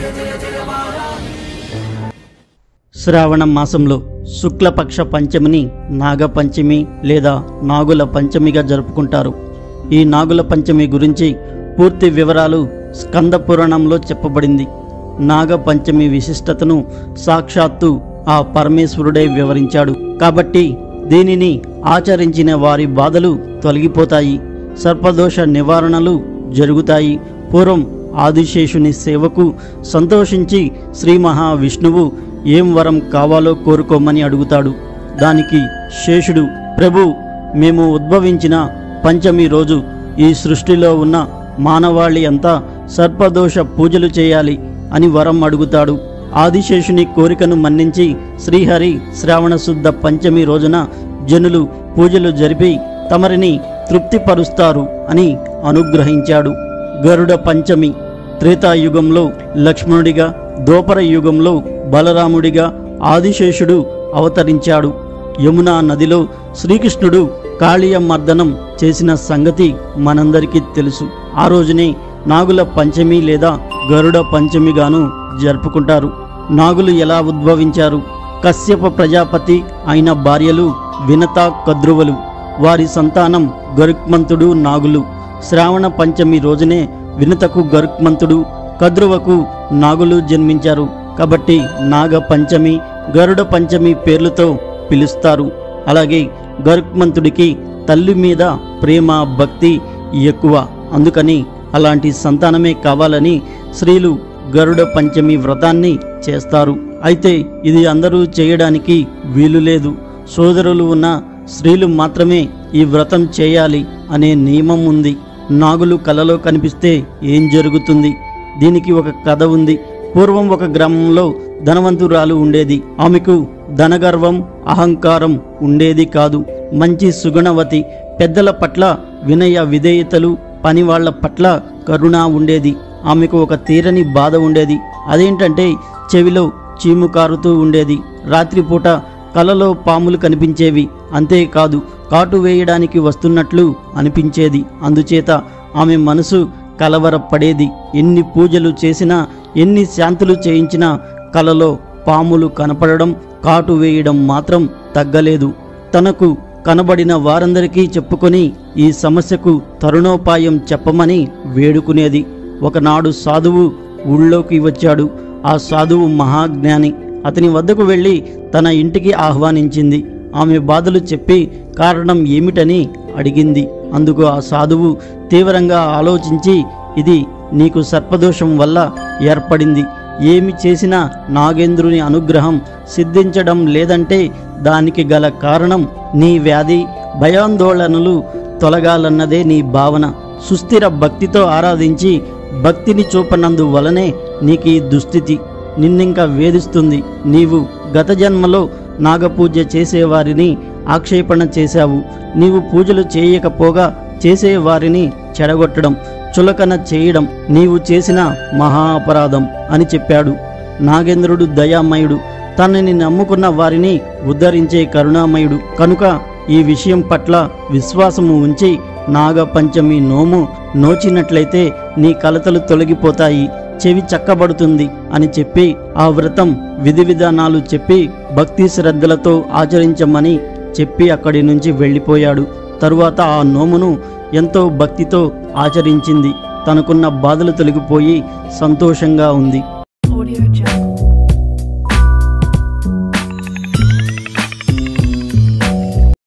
శ్రావణ మాసంలో శుక్లపక్ష పంచమిని నాగపంచమి లేదా నాగుల పంచమిగా జరుపుకుంటారు ఈ నాగుల పంచమి గురించి పూర్తి వివరాలు స్కంద పురాణంలో చెప్పబడింది నాగపంచమి విశిష్టతను సాక్షాత్తు ఆ పరమేశ్వరుడే వివరించాడు కాబట్టి దీనిని ఆచరించిన వారి బాధలు తొలగిపోతాయి సర్పదోష నివారణలు జరుగుతాయి పూర్వం ఆదిశేషుని సేవకు సంతోషించి శ్రీ మహావిష్ణువు ఏం వరం కావాలో కోరుకోమని అడుగుతాడు దానికి శేషుడు ప్రభు మేము ఉద్భవించిన పంచమి రోజు ఈ సృష్టిలో ఉన్న మానవాళి అంతా సర్పదోష పూజలు చేయాలి అని వరం అడుగుతాడు ఆదిశేషుని కోరికను మన్నించి శ్రీహరి శ్రావణ శుద్ధ పంచమి రోజున జనులు పూజలు జరిపి తమరిని తృప్తిపరుస్తారు అని అనుగ్రహించాడు గరుడ పంచమి త్రేతాయుగంలో లక్ష్మణుడిగా దోపర యుగంలో బలరాముడిగా ఆదిశేషుడు అవతరించాడు యమునా నదిలో శ్రీకృష్ణుడు కాళీయ మర్దనం చేసిన సంగతి మనందరికీ తెలుసు ఆ రోజునే నాగుల పంచమి లేదా గరుడ పంచమిగాను జరుపుకుంటారు నాగులు ఎలా ఉద్భవించారు కశ్యప ప్రజాపతి అయిన భార్యలు వినత కద్రువలు వారి సంతానం గరుక్మంతుడు నాగులు శ్రావణ పంచమి రోజునే వినతకు గరుక్మంతుడు కద్రువకు నాగులు జన్మించారు కాబట్టి నాగ పంచమి గరుడ పంచమి పేర్లతో పిలుస్తారు అలాగే గరుక్మంతుడికి తల్లి మీద ప్రేమ భక్తి ఎక్కువ అందుకని అలాంటి సంతానమే కావాలని స్త్రీలు గరుడ పంచమి వ్రతాన్ని చేస్తారు అయితే ఇది అందరూ చేయడానికి వీలు లేదు సోదరులు ఉన్న స్త్రీలు మాత్రమే ఈ వ్రతం చేయాలి అనే నియమం ఉంది నాగులు కలలో కనిపిస్తే ఏం జరుగుతుంది దీనికి ఒక కథ ఉంది పూర్వం ఒక గ్రామంలో ధనవంతురాలు ఉండేది ఆమెకు ధనగర్వం అహంకారం ఉండేది కాదు మంచి సుగుణవతి పెద్దల పట్ల వినయ విధేయతలు పనివాళ్ల పట్ల కరుణ ఉండేది ఆమెకు ఒక తీరని బాధ ఉండేది అదేంటంటే చెవిలో చీము కారుతూ ఉండేది రాత్రిపూట కలలో పాములు కనిపించేవి అంతేకాదు కాటు వేయడానికి వస్తున్నట్లు అనిపించేది అందుచేత ఆమె మనసు కలవరపడేది ఎన్ని పూజలు చేసినా ఎన్ని శాంతులు చేయించినా కలలో పాములు కనపడడం కాటు వేయడం మాత్రం తగ్గలేదు తనకు కనబడిన వారందరికీ చెప్పుకొని ఈ సమస్యకు తరుణోపాయం చెప్పమని వేడుకునేది ఒకనాడు సాధువు ఊళ్ళోకి వచ్చాడు ఆ సాధువు మహాజ్ఞాని అతని వద్దకు వెళ్ళి తన ఇంటికి ఆహ్వానించింది ఆమె బాధలు చెప్పి కారణం ఏమిటని అడిగింది అందుకు ఆ సాధువు తీవ్రంగా ఆలోచించి ఇది నీకు సర్పదోషం వల్ల ఏర్పడింది ఏమి చేసినా నాగేంద్రుని అనుగ్రహం సిద్ధించడం లేదంటే దానికి గల కారణం నీ వ్యాధి భయాందోళనలు తొలగాలన్నదే నీ భావన సుస్థిర భక్తితో ఆరాధించి భక్తిని చూపనందు వలనే నీకు ఈ దుస్థితి నిన్నింక వేధిస్తుంది నీవు గత జన్మలో నాగపూజ చేసేవారిని ఆక్షేపణ చేశావు నీవు పూజలు చేయకపోగా చేసేవారిని చెడగొట్టడం చులకన చేయడం నీవు చేసిన మహా అపరాధం అని చెప్పాడు నాగేంద్రుడు దయామయుడు తనని నమ్ముకున్న వారిని ఉద్ధరించే కరుణామయుడు కనుక ఈ విషయం పట్ల విశ్వాసము ఉంచి నాగపంచమి నోము నోచినట్లయితే నీ కలతలు తొలగిపోతాయి చెవి చక్కబడుతుంది అని చెప్పి ఆ వ్రతం విధి విధానాలు చెప్పి భక్తి శ్రద్ధలతో ఆచరించమని చెప్పి అక్కడి నుంచి వెళ్ళిపోయాడు తరువాత ఆ నోమును ఎంతో భక్తితో ఆచరించింది తనకున్న బాధలు తొలగిపోయి సంతోషంగా ఉంది Audio Jungle.